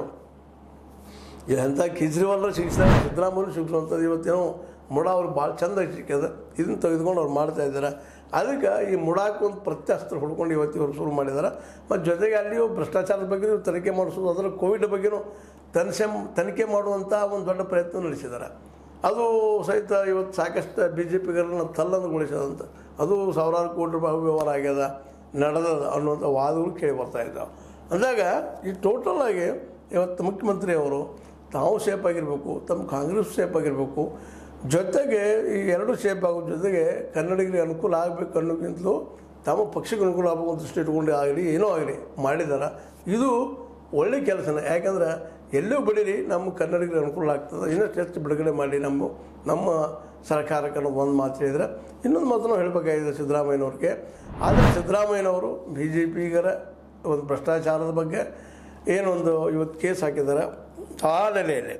ಎಂಥ ಕೇಜ್ರಿವಾಲ್ರ ಶಿಕ್ಷಣ ಸಿದ್ದರಾಮಯ್ಯ ಶಿಕ್ಷುವಂಥದ್ದು ಇವತ್ತೇನೋ ಮುಡ ಅವ್ರು ಭಾಳ ಚಂದ ಸಿಕ್ಕದ ಇದನ್ನು ತೆಗೆದುಕೊಂಡು ಅವ್ರು ಮಾಡ್ತಾ ಇದ್ದಾರೆ ಅದಕ್ಕೆ ಈ ಮುಡಾಕ್ಕೆ ಒಂದು ಪ್ರತ್ಯಸ್ತ್ರ ಹುಡ್ಕೊಂಡು ಇವತ್ತು ಇವರು ಶುರು ಮಾಡಿದ್ದಾರೆ ಮತ್ತು ಜೊತೆಗೆ ಅಲ್ಲಿಯೂ ಭ್ರಷ್ಟಾಚಾರದ ಬಗ್ಗೆ ತನಿಖೆ ಮಾಡಿಸೋದು ಅದರ ಕೋವಿಡ್ ಬಗ್ಗೆನೂ ತನಿಖೆ ತನಿಖೆ ಮಾಡುವಂಥ ಒಂದು ದೊಡ್ಡ ಪ್ರಯತ್ನ ನಡೆಸಿದ್ದಾರೆ ಅದು ಸಹಿತ ಇವತ್ತು ಸಾಕಷ್ಟು ಬಿ ಜೆ ಪಿಗರನ್ನ ತಲ್ಲಂದುಗೊಳಿಸೋದಂತ ಅದು ಸಾವಿರಾರು ಕೋಟಿ ರೂಪಾಯಿ ವ್ಯವಹಾರ ಆಗ್ಯದ ನಡೆದದ ಅನ್ನುವಂಥ ವಾದಗಳು ಕೇಳಿ ಬರ್ತಾ ಇದ್ದಾವೆ ಅಂದಾಗ ಈ ಟೋಟಲ್ ಆಗಿ ಇವತ್ತು ಮುಖ್ಯಮಂತ್ರಿ ಅವರು ತಾವು ಸೇಫ್ ಆಗಿರಬೇಕು ತಮ್ಮ ಕಾಂಗ್ರೆಸ್ ಸೇಫ್ ಆಗಿರಬೇಕು ಜೊತೆಗೆ ಈ ಎರಡು ಸೇಫ್ ಆಗೋ ಜೊತೆಗೆ ಕನ್ನಡಿಗರಿಗೆ ಅನುಕೂಲ ಆಗಬೇಕು ಅನ್ನೋಕ್ಕಿಂತಲೂ ತಮ್ಮ ಪಕ್ಷಕ್ಕೆ ಅನುಕೂಲ ಆಗಬೇಕು ಅಂತ ದೃಷ್ಟಿ ಇಟ್ಕೊಂಡು ಆಗಲಿ ಏನೋ ಆಗಲಿ ಮಾಡಿದ್ದಾರೆ ಇದು ಒಳ್ಳೆ ಕೆಲಸನೇ ಯಾಕಂದ್ರೆ ಎಲ್ಲೂ ಬಿಡಿರಿ ನಮ್ಮ ಕನ್ನಡಿಗರಿಗೆ ಅನುಕೂಲ ಆಗ್ತದೆ ಇನ್ನಷ್ಟು ಹೆಚ್ಚು ಬಿಡುಗಡೆ ಮಾಡಿ ನಮ್ಮ ನಮ್ಮ ಸರ್ಕಾರಕ್ಕೆ ಅನ್ನೋದು ಒಂದು ಮಾತು ಹೇಳಿದ್ರೆ ಇನ್ನೊಂದು ಮಾತನ್ನು ಹೇಳಬೇಕಾಗಿದೆ ಸಿದ್ದರಾಮಯ್ಯನವ್ರಿಗೆ ಆದರೆ ಸಿದ್ದರಾಮಯ್ಯನವರು ಬಿ ಜೆ ಪಿಗರ ಒಂದು ಭ್ರಷ್ಟಾಚಾರದ ಬಗ್ಗೆ ಏನೊಂದು ಇವತ್ತು ಕೇಸ್ ಹಾಕಿದ್ದಾರೆ ಆ ನೆಲೆಯಲ್ಲಿ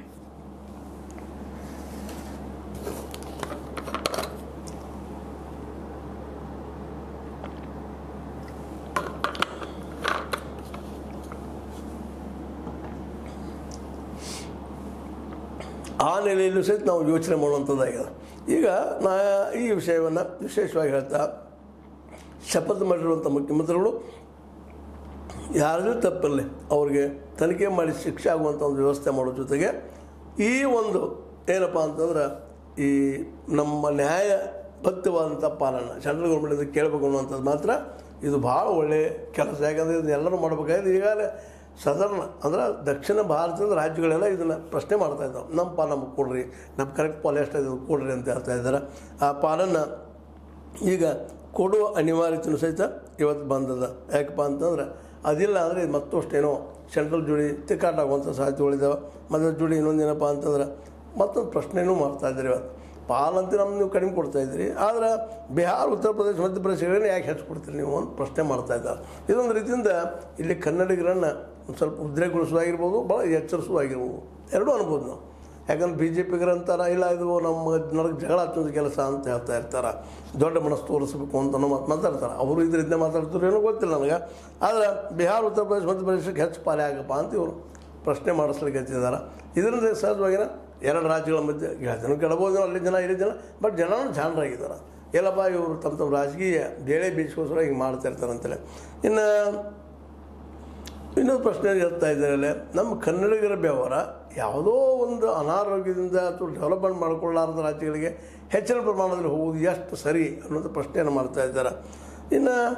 ಆ ನೆಲೆಯಲ್ಲೂ ಸಹಿತ ನಾವು ಯೋಚನೆ ಮಾಡುವಂಥದ್ದಾಗಿದೆ ಈಗ ನಾ ಈ ವಿಷಯವನ್ನು ವಿಶೇಷವಾಗಿ ಹೇಳ್ತಾ ಶಪಥ ಮಾಡಿರುವಂಥ ಮುಖ್ಯಮಂತ್ರಿಗಳು ಯಾರದೇ ತಪ್ಪಲ್ಲಿ ಅವ್ರಿಗೆ ತನಿಖೆ ಮಾಡಿ ಶಿಕ್ಷೆ ಆಗುವಂಥ ಒಂದು ವ್ಯವಸ್ಥೆ ಮಾಡೋ ಜೊತೆಗೆ ಈ ಒಂದು ಏನಪ್ಪ ಅಂತಂದ್ರೆ ಈ ನಮ್ಮ ನ್ಯಾಯ ಬದ್ಧವಾದಂಥ ಪಾಲನೆ ಸೆಂಟ್ರಲ್ ಗೌರ್ಮೆಂಟಿಂದ ಕೇಳಬೇಕು ಅನ್ನುವಂಥದ್ದು ಮಾತ್ರ ಇದು ಭಾಳ ಒಳ್ಳೆಯ ಕೆಲಸ ಯಾಕಂದರೆ ಇದನ್ನ ಎಲ್ಲರೂ ಮಾಡಬೇಕಾದ್ರೆ ಈಗಾಗಲೇ ಸಾಧಾರಣ ಅಂದ್ರೆ ದಕ್ಷಿಣ ಭಾರತದ ರಾಜ್ಯಗಳೆಲ್ಲ ಇದನ್ನು ಪ್ರಶ್ನೆ ಮಾಡ್ತಾ ಇದ್ದಾವೆ ನಮ್ಮ ಪಾಲ ನಮಗೆ ಕೊಡ್ರಿ ನಮ್ಮ ಕರೆಕ್ಟ್ ಪಾಲ್ ಎಷ್ಟಿದೆ ಕೊಡ್ರಿ ಅಂತ ಹೇಳ್ತಾ ಇದ್ದಾರೆ ಆ ಪಾಲನ್ನು ಈಗ ಕೊಡುವ ಅನಿವಾರ್ಯತೆಯೂ ಸಹಿತ ಇವತ್ತು ಬಂದದ ಯಾಕಪ್ಪ ಅಂತಂದ್ರೆ ಅದಿಲ್ಲ ಅಂದರೆ ಮತ್ತಷ್ಟೇನೋ ಸೆಂಟ್ರಲ್ ಜೋಡಿ ತಿಕ್ಕಾಟ ಆಗುವಂಥ ಸಾಧ್ಯತೆಗಳಿದ್ದಾವೆ ಮತ್ತು ಜೋಡಿ ಇನ್ನೊಂದೇನಪ್ಪ ಅಂತಂದ್ರೆ ಮತ್ತೊಂದು ಪ್ರಶ್ನೆನೂ ಮಾಡ್ತಾ ಇದ್ದಾರೆ ಇವತ್ತು ಪಾಲಂತ ನಮ್ಮ ನೀವು ಕಡಿಮೆ ಕೊಡ್ತಾ ಇದ್ದೀರಿ ಆದ್ರೆ ಬಿಹಾರ ಉತ್ತರ ಪ್ರದೇಶ ಮಧ್ಯಪ್ರದೇಶಗಳನ್ನ ಯಾಕೆ ಹೆಚ್ಚು ಕೊಡ್ತೀರಿ ನೀವು ಅಂತ ಪ್ರಶ್ನೆ ಮಾಡ್ತಾ ಇದ್ದಾರೆ ಇದೊಂದು ರೀತಿಯಿಂದ ಇಲ್ಲಿ ಕನ್ನಡಿಗರನ್ನು ಒಂದು ಸ್ವಲ್ಪ ಉದ್ರೇಕಗೊಳಿಸೋದಾಗಿರ್ಬೋದು ಭಾಳ ಎಚ್ಚರಿಸೋದಾಗಿರ್ಬೋದು ಎರಡೂ ಅನ್ಬೋದು ನಾವು ಯಾಕಂದ್ರೆ ಬಿ ಜೆ ಪಿಗರಂತಾರ ಇಲ್ಲ ಇದು ನಮ್ಮ ನಡಕ್ಕೆ ಜಗಳ ಹಚ್ಚೋದು ಕೆಲಸ ಅಂತ ಹೇಳ್ತಾ ಇರ್ತಾರೆ ದೊಡ್ಡ ಮನಸ್ಸು ತೋರಿಸ್ಬೇಕು ಅಂತ ಅನ್ನೋ ಮಾತು ಮಾತಾಡ್ತಾರೆ ಅವರು ಇದರಿಂದ ಮಾತಾಡ್ತಾರೆ ಏನೋ ಗೊತ್ತಿಲ್ಲ ನನಗೆ ಆದರೆ ಬಿಹಾರ ಉತ್ತರ ಪ್ರದೇಶ ಮಧ್ಯಪ್ರದೇಶಕ್ಕೆ ಹೆಚ್ಚು ಪಾಲೆ ಆಗಪ್ಪ ಅಂತ ಇವರು ಪ್ರಶ್ನೆ ಮಾಡಿಸ್ಲಿಕ್ಕೆ ಹಚ್ಚಿದ್ದಾರೆ ಇದರಿಂದ ಸಹಜವಾಗಿನ ಎರಡು ರಾಜ್ಯಗಳ ಮಧ್ಯೆ ಜನ ಕೆಡಬೋದು ಅಲ್ಲಿ ಜನ ಇಲ್ಲಿ ಜನ ಬಟ್ ಜನನೂ ಜಾಣರಾಗಿದ್ದಾರೆ ಎಲ್ಲಪ್ಪ ಇವರು ತಮ್ಮ ತಮ್ಮ ರಾಜಕೀಯ ಬೇಳೆ ಬೀಜಕ್ಕೋಸ್ಕರ ಹಿಂಗೆ ಮಾಡ್ತಾ ಇರ್ತಾರೆ ಅಂತೇಳಿ ಇನ್ನು ಇನ್ನೊಂದು ಪ್ರಶ್ನೆ ಹೇಳ್ತಾ ಇದ್ದಾರೆ ನಮ್ಮ ಕನ್ನಡಿಗರ ವ್ಯವಹಾರ ಯಾವುದೋ ಒಂದು ಅನಾರೋಗ್ಯದಿಂದ ಅಥವಾ ಡೆವಲಪ್ಮೆಂಟ್ ಮಾಡಿಕೊಳ್ಳಾರದ ರಾಜ್ಯಗಳಿಗೆ ಹೆಚ್ಚಿನ ಪ್ರಮಾಣದಲ್ಲಿ ಹೋಗುವುದು ಎಷ್ಟು ಸರಿ ಅನ್ನೋದು ಪ್ರಶ್ನೆಯನ್ನು ಮಾಡ್ತಾ ಇದ್ದಾರೆ ಇನ್ನು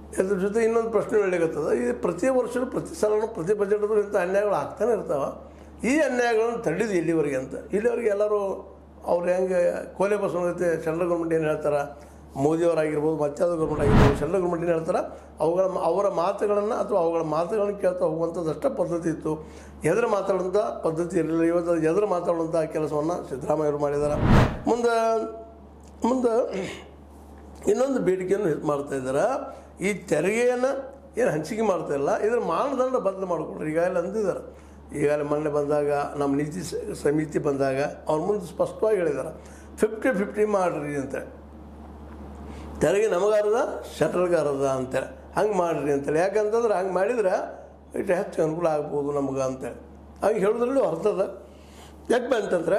ಇದ್ರ ಜೊತೆ ಇನ್ನೊಂದು ಪ್ರಶ್ನೆ ಹೇಳಲಿಕ್ಕತ್ತದ ಈ ಪ್ರತಿ ವರ್ಷ ಪ್ರತಿ ಸಲನೂ ಪ್ರತಿ ಬಜೆಟ್ದು ಇಂಥ ಅನ್ಯಾಯಗಳು ಆಗ್ತಾನೆ ಇರ್ತಾವೆ ಈ ಅನ್ಯಾಯಗಳನ್ನು ತಡೆದು ಇಲ್ಲಿವರೆಗೆ ಅಂತ ಇಲ್ಲಿವರೆಗೆ ಎಲ್ಲರೂ ಅವ್ರು ಹೆಂಗೆ ಕೋಲೆ ಬಸವನಗತ್ತೆ ಸೆಂಟ್ರಲ್ ಗೌರ್ಮೆಂಟ್ ಏನು ಹೇಳ್ತಾರೆ ಮೋದಿಯವರಾಗಿರ್ಬೋದು ಮತ್ತಾದ ಗೌರ್ಮೆಂಟ್ ಆಗಿರ್ಬೋದು ಸೆಂಟ್ರಲ್ ಗೌರ್ಮೆಂಟ್ ಏನು ಹೇಳ್ತಾರೆ ಅವುಗಳ ಅವರ ಮಾತುಗಳನ್ನು ಅಥವಾ ಅವುಗಳ ಮಾತುಗಳನ್ನು ಕೇಳ್ತಾ ಹೋಗುವಂಥದ್ದಷ್ಟೇ ಪದ್ಧತಿ ಇತ್ತು ಎದುರು ಮಾತಾಡುವಂಥ ಪದ್ಧತಿ ಇರಲಿಲ್ಲ ಇವತ್ತು ಎದುರು ಮಾತಾಡುವಂಥ ಕೆಲಸವನ್ನು ಸಿದ್ದರಾಮಯ್ಯವರು ಮಾಡಿದ್ದಾರೆ ಮುಂದೆ ಮುಂದೆ ಇನ್ನೊಂದು ಬೇಡಿಕೆಯನ್ನು ಹೆಚ್ಚು ಮಾಡ್ತಾ ಇದ್ದಾರೆ ಈ ತೆರಿಗೆಯನ್ನು ಏನು ಹಂಚಿಕೆ ಮಾಡ್ತಾ ಇಲ್ಲ ಇದರ ಮಾನದಂಡ ಬದಲು ಮಾಡಿಕೊಡ್ರಿ ಈಗಾಗಲೇ ಅಂದಿದ್ದಾರೆ ಈಗಾಗಲೇ ಮೊನ್ನೆ ಬಂದಾಗ ನಮ್ಮ ನೀತಿ ಸ- ಸಮಿತಿ ಬಂದಾಗ ಅವ್ರ ಮುಂದೆ ಸ್ಪಷ್ಟವಾಗಿ ಹೇಳಿದ್ದಾರೆ ಫಿಫ್ಟಿ ಫಿಫ್ಟಿ ಮಾಡಿರಿ ಅಂತೇಳಿ ತೆರಿಗೆ ನಮಗಾರದ ಸೆಂಟ್ರಲ್ಗಾರದ ಅಂತೇಳಿ ಹಂಗೆ ಮಾಡಿರಿ ಅಂತೇಳಿ ಯಾಕಂತಂದ್ರೆ ಹಂಗೆ ಮಾಡಿದ್ರೆ ಇಟ್ಟು ಹೆಚ್ಚು ಅನುಕೂಲ ಆಗ್ಬೋದು ನಮ್ಗೆ ಅಂತೇಳಿ ಹಂಗೆ ಹೇಳೋದ್ರಲ್ಲಿ ಅರ್ಥದ ಯಾಕೆ ಅಂತಂದ್ರೆ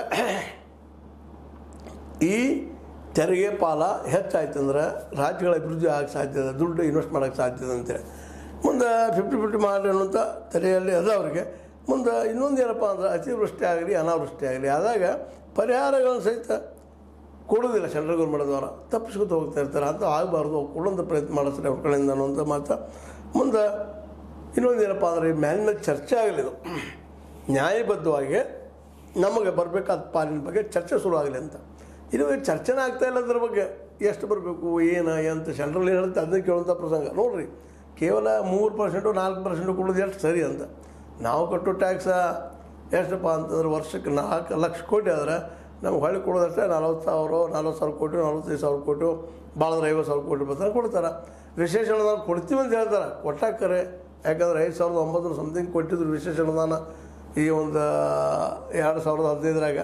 ಈ ತೆರಿಗೆ ಪಾಲ ಹೆಚ್ಚಾಯ್ತಂದ್ರೆ ರಾಜ್ಯಗಳ ಅಭಿವೃದ್ಧಿ ಆಗಕ್ಕೆ ಸಾಧ್ಯದ ದುಡ್ಡು ಇನ್ವೆಸ್ಟ್ ಮಾಡೋಕ್ಕೆ ಸಾಧ್ಯದ ಅಂತೇಳಿ ಮುಂದೆ ಫಿಫ್ಟಿ ಫಿಫ್ಟಿ ಮಾಡಿ ಅನ್ನುವಂಥ ತೆರೆಯಲ್ಲಿ ಅದ ಅವ್ರಿಗೆ ಮುಂದೆ ಇನ್ನೊಂದು ಏನಪ್ಪ ಅಂದ್ರೆ ಅತಿವೃಷ್ಟಿ ಆಗಲಿ ಅನಾವೃಷ್ಟಿ ಆಗಲಿ ಆದಾಗ ಪರಿಹಾರಗಳನ್ನು ಸಹಿತ ಕೊಡೋದಿಲ್ಲ ಸೆಂಟ್ರಲ್ ಗೌರ್ಮೆಂಟ್ದವ್ರು ತಪ್ಪಿಸ್ಕೊತ ಹೋಗ್ತಾ ಇರ್ತಾರೆ ಅಂತ ಆಗಬಾರ್ದು ಕೊಡೋಂಥ ಪ್ರಯತ್ನ ಮಾಡಿಸ್ತಾರೆ ಅವ್ರ ಕಡೆಯಿಂದ ಅನ್ನುವಂಥ ಮಾತು ಮುಂದೆ ಇನ್ನೊಂದು ಏನಪ್ಪ ಅಂದರೆ ಮ್ಯಾನ್ ಮೇಲೆ ಚರ್ಚೆ ಆಗಲಿದು ನ್ಯಾಯಬದ್ಧವಾಗಿ ನಮಗೆ ಬರಬೇಕಾದ ಪಾಲಿನ ಬಗ್ಗೆ ಚರ್ಚೆ ಶುರು ಆಗಲಿ ಅಂತ ಇದು ಚರ್ಚೆನೇ ಆಗ್ತಾ ಇಲ್ಲ ಅದ್ರ ಬಗ್ಗೆ ಎಷ್ಟು ಬರಬೇಕು ಏನು ಅಂತ ಸೆಂಟ್ರಲ್ ಏನು ಹೇಳುತ್ತೆ ಅದನ್ನ ಕೇಳುವಂಥ ಪ್ರಸಂಗ ನೋಡ್ರಿ ಕೇವಲ ಮೂರು ಪರ್ಸೆಂಟು ನಾಲ್ಕು ಪರ್ಸೆಂಟು ಕೊಡೋದು ಎಷ್ಟು ಸರಿ ಅಂತ ನಾವು ಕಟ್ಟೋ ಟ್ಯಾಕ್ಸ ಎಷ್ಟಪ್ಪ ಅಂತಂದ್ರೆ ವರ್ಷಕ್ಕೆ ನಾಲ್ಕು ಲಕ್ಷ ಕೋಟಿ ಆದರೆ ನಮ್ಗೆ ಹೊಳ್ಳಿ ಕೊಡೋದಷ್ಟೇ ನಲ್ವತ್ತು ಸಾವಿರ ನಲ್ವತ್ತು ಸಾವಿರ ಕೋಟಿ ನಲ್ವತ್ತೈದು ಸಾವಿರ ಕೋಟಿ ಭಾಳದ್ರೆ ಐವತ್ತು ಸಾವಿರ ಕೋಟಿ ಬರ್ತಾರೆ ಕೊಡ್ತಾರೆ ವಿಶೇಷ ಅನುದಾನ ಕೊಡ್ತೀವಿ ಅಂತ ಹೇಳ್ತಾರೆ ಕೊಟ್ಟಾಕರೆ ಯಾಕಂದ್ರೆ ಐದು ಸಾವಿರದ ಒಂಬತ್ತು ಸಮಥಿಂಗ್ ಕೊಟ್ಟಿದ್ರು ವಿಶೇಷ ಅನುದಾನ ಈ ಒಂದು ಎರಡು ಸಾವಿರದ ಹದಿನೈದರಾಗ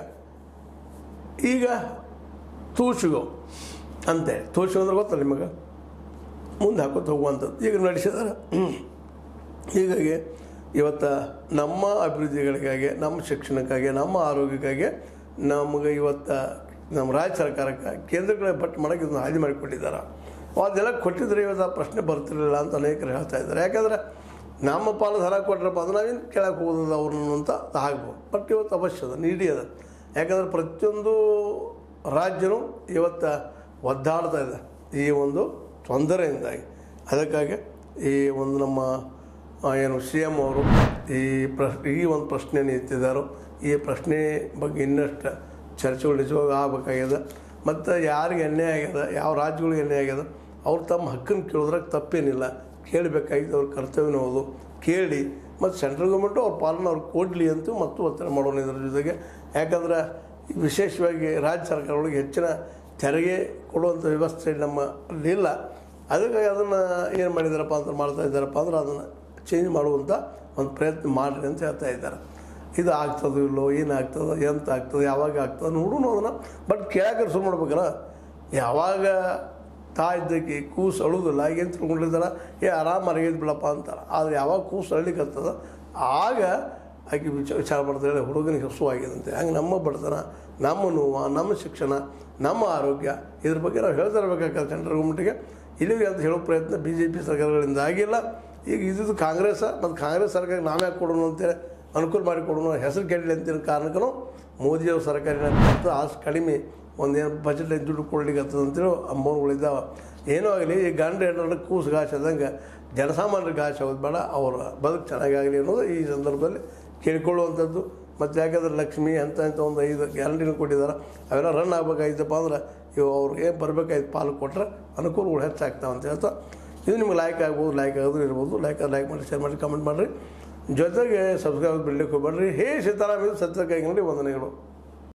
ಈಗ ತೂಚುಗೋ ಅಂತೇಳಿ ತೂಚು ಅಂದ್ರೆ ಗೊತ್ತಲ್ಲ ನಿಮಗೆ ಮುಂದೆ ಹಾಕೋತ ಹೋಗುವಂಥದ್ದು ಈಗ ನಡೆಸಿದಾರೆ ಹೀಗಾಗಿ ಇವತ್ತು ನಮ್ಮ ಅಭಿವೃದ್ಧಿಗಳಿಗಾಗಿ ನಮ್ಮ ಶಿಕ್ಷಣಕ್ಕಾಗಿ ನಮ್ಮ ಆರೋಗ್ಯಕ್ಕಾಗಿ ನಮಗೆ ಇವತ್ತು ನಮ್ಮ ರಾಜ್ಯ ಸರ್ಕಾರಕ್ಕೆ ಕೇಂದ್ರಗಳ ಪಟ್ಟು ಮಾಡೋಕ್ಕೆ ಇದನ್ನು ಹಾದಿ ಮಾಡಿಕೊಟ್ಟಿದ್ದಾರೆ ಅದೆಲ್ಲ ಕೊಟ್ಟಿದ್ರೆ ಇವತ್ತು ಆ ಪ್ರಶ್ನೆ ಬರ್ತಿರಲಿಲ್ಲ ಅಂತ ಅನೇಕರು ಹೇಳ್ತಾ ಇದ್ದಾರೆ ಯಾಕಂದ್ರೆ ನಮ್ಮ ಪಾಲು ಹರ ಕೊಟ್ರಪ್ಪ ಅಂದ್ರೆ ನಾವೇನು ಕೇಳಕ್ಕೆ ಹೋಗೋದು ಅವ್ರನ್ನ ಅಂತ ಆಗ್ಬೋದು ಬಟ್ ಇವತ್ತು ಅವಶ್ಯ ಅದ ನೀಡಿ ಅದ ಯಾಕಂದ್ರೆ ಪ್ರತಿಯೊಂದು ರಾಜ್ಯನೂ ಇವತ್ತು ಒದ್ದಾಡ್ತಾ ಇದೆ ಈ ಒಂದು ತೊಂದರೆಯಿಂದಾಗಿ ಅದಕ್ಕಾಗಿ ಈ ಒಂದು ನಮ್ಮ ಆ, ಏನು ಸಿ ಎಮ್ ಅವರು ಈ ಪ್ರಶ್ ಈ ಒಂದು ಪ್ರಶ್ನೆಯನ್ನು ಎತ್ತಿದ್ದಾರೋ ಈ ಪ್ರಶ್ನೆ ಬಗ್ಗೆ ಇನ್ನಷ್ಟು ಚರ್ಚೆಗಳು ನಿಜವಾಗಿ ಆಗಬೇಕಾಗ್ಯದ ಮತ್ತು ಯಾರಿಗೆ ಅನ್ಯಾಯ ಆಗ್ಯದ ಯಾವ ರಾಜ್ಯಗಳಿಗೆ ಅನ್ಯಾಯ ಆಗ್ಯದ ಅವ್ರು ತಮ್ಮ ಹಕ್ಕನ್ನು ಕೇಳೋದ್ರಾಗ ತಪ್ಪೇನಿಲ್ಲ ಕೇಳಬೇಕಾಗಿದ್ದು ಅವ್ರ ಕರ್ತವ್ಯನೂ ಹೌದು ಕೇಳಿ ಮತ್ತು ಸೆಂಟ್ರಲ್ ಗೌರ್ಮೆಂಟು ಅವ್ರ ಪಾಲನ ಅವ್ರು ಕೊಡಲಿ ಅಂತೂ ಮತ್ತು ಒತ್ತಡ ಮಾಡೋಣ ಇದರ ಜೊತೆಗೆ ಯಾಕಂದ್ರೆ ವಿಶೇಷವಾಗಿ ರಾಜ್ಯ ಸರ್ಕಾರಗಳಿಗೆ ಹೆಚ್ಚಿನ ತೆರಿಗೆ ಕೊಡುವಂಥ ವ್ಯವಸ್ಥೆ ನಮ್ಮ ಇಲ್ಲ ಅದಕ್ಕಾಗಿ ಅದನ್ನು ಏನು ಮಾಡಿದಾರಪ್ಪ ಅಂತ ಮಾಡ್ತಾ ಇದ್ದಾರಪ್ಪ ಅಂದ್ರೆ ಅದನ್ನು ಚೇಂಜ್ ಮಾಡುವಂಥ ಒಂದು ಪ್ರಯತ್ನ ಮಾಡಿರಿ ಅಂತ ಹೇಳ್ತಾ ಇದ್ದಾರೆ ಇದು ಆಗ್ತದೋ ಇಲ್ಲೋ ಏನಾಗ್ತದೋ ಎಂತ ಆಗ್ತದೆ ಯಾವಾಗ ಆಗ್ತದೆ ನೋಡೋಣ ಅದನ್ನು ಬಟ್ ಕೇಳಕ್ಕೆ ಶುರು ಮಾಡ್ಬೇಕಲ್ಲ ಯಾವಾಗ ತಾ ಇದ್ದಕ್ಕೆ ಕೂಸು ಅಳುದಿಲ್ಲ ಏನು ತಿಳ್ಕೊಂಡಿರ್ತಾರ ಏ ಆರಾಮ ಅರಗಿದ್ ಬಿಡಪ್ಪ ಅಂತಾರೆ ಆದರೆ ಯಾವಾಗ ಕೂಸು ಅಳ್ಲಿಕ್ಕತ್ತದ ಆಗ ಆಕೆ ವಿಚಾರ ವಿಚಾರ ಮಾಡ್ತಾಳೆ ಹುಡುಗನಿಗೆ ಹಸುವಾಗಿದಂತೆ ಹಂಗೆ ನಮ್ಮ ಬಡತನ ನಮ್ಮ ನೋವು ನಮ್ಮ ಶಿಕ್ಷಣ ನಮ್ಮ ಆರೋಗ್ಯ ಇದ್ರ ಬಗ್ಗೆ ನಾವು ಹೇಳ್ತಾ ಇರಬೇಕಾಗ್ತದೆ ಸೆಂಟ್ರಲ್ ಗೌರ್ಮೆಂಟಿಗೆ ಇಲ್ಲಿಗೆ ಅಂತ ಹೇಳೋ ಪ್ರಯತ್ನ ಬಿ ಜೆ ಪಿ ಸರ್ಕಾರಗಳಿಂದ ಆಗಿಲ್ಲ ಈಗ ಇದ್ದು ಕಾಂಗ್ರೆಸ್ ಮತ್ತು ಕಾಂಗ್ರೆಸ್ ಸರ್ಕಾರ ನಾವೇ ಕೊಡೋಣ ಅಂತೇಳಿ ಅನುಕೂಲ ಮಾಡಿ ಕೊಡೋಣ ಹೆಸರು ಕೆಡಲಿ ಅಂತಿರೋ ಕಾರಣಕ್ಕೂ ಮೋದಿಯವ್ರ ಸರ್ಕಾರಿನ ಅಷ್ಟು ಕಡಿಮೆ ಒಂದೇನು ಬಜೆಟ್ ದುಡ್ಡು ಕೊಡ್ಲಿಕ್ಕೆ ಅಂತೇಳಿ ಅಂಬೋನ್ಗಳಿದ್ದಾವೆ ಏನೋ ಆಗಲಿ ಈ ಗಂಡ ಹೆಣ್ಣು ಕೂಸು ಗಾಶ ಆದಂಗೆ ಜನಸಾಮಾನ್ಯರ ಗಾಶ ಆಗೋದು ಬೇಡ ಅವರ ಬದುಕು ಚೆನ್ನಾಗಾಗಲಿ ಅನ್ನೋದು ಈ ಸಂದರ್ಭದಲ್ಲಿ ಕೇಳ್ಕೊಳ್ಳುವಂಥದ್ದು ಮತ್ತು ಯಾಕಂದ್ರೆ ಲಕ್ಷ್ಮಿ ಅಂತ ಅಂತ ಒಂದು ಐದು ಗ್ಯಾರಂಟಿನ ಕೊಟ್ಟಿದ್ದಾರೆ ಅವೆಲ್ಲ ರನ್ ಆಗ್ಬೇಕಾಗಿತ್ತಪ್ಪ ಅಂದ್ರೆ ಇವು ಅವ್ರಿಗೆ ಬರಬೇಕಾಯ್ತು ಪಾಲು ಕೊಟ್ಟರೆ ಅನುಕೂಲಗಳು ಹೆಚ್ಚಾಗ್ತಾವೆ ಅಂತ ಹೇಳ್ತಾ ಇದು ನಿಮ್ಗೆ ಲೈಕ್ ಆಗ್ಬೋದು ಲೈಕ್ ಆಗೋದು ಇರ್ಬೋದು ಲೈಕ್ ಲೈಕ್ ಮಾಡಿ ಶೇರ್ ಮಾಡಿ ಕಮೆಂಟ್ ಮಾಡಿರಿ ಜೊತೆಗೆ ಸಬ್ಸ್ಕ್ರೈಬ್ ಬಿಡ್ಲಿಕ್ಕೆ ಹೋಗ್ಬೇಡ್ರಿ ಹೇ ಸೀತಾರಾಮ್ ಇದು ಸತ್ಯ ಕೈಗಂಡಿ ವಂದನೆಗಳು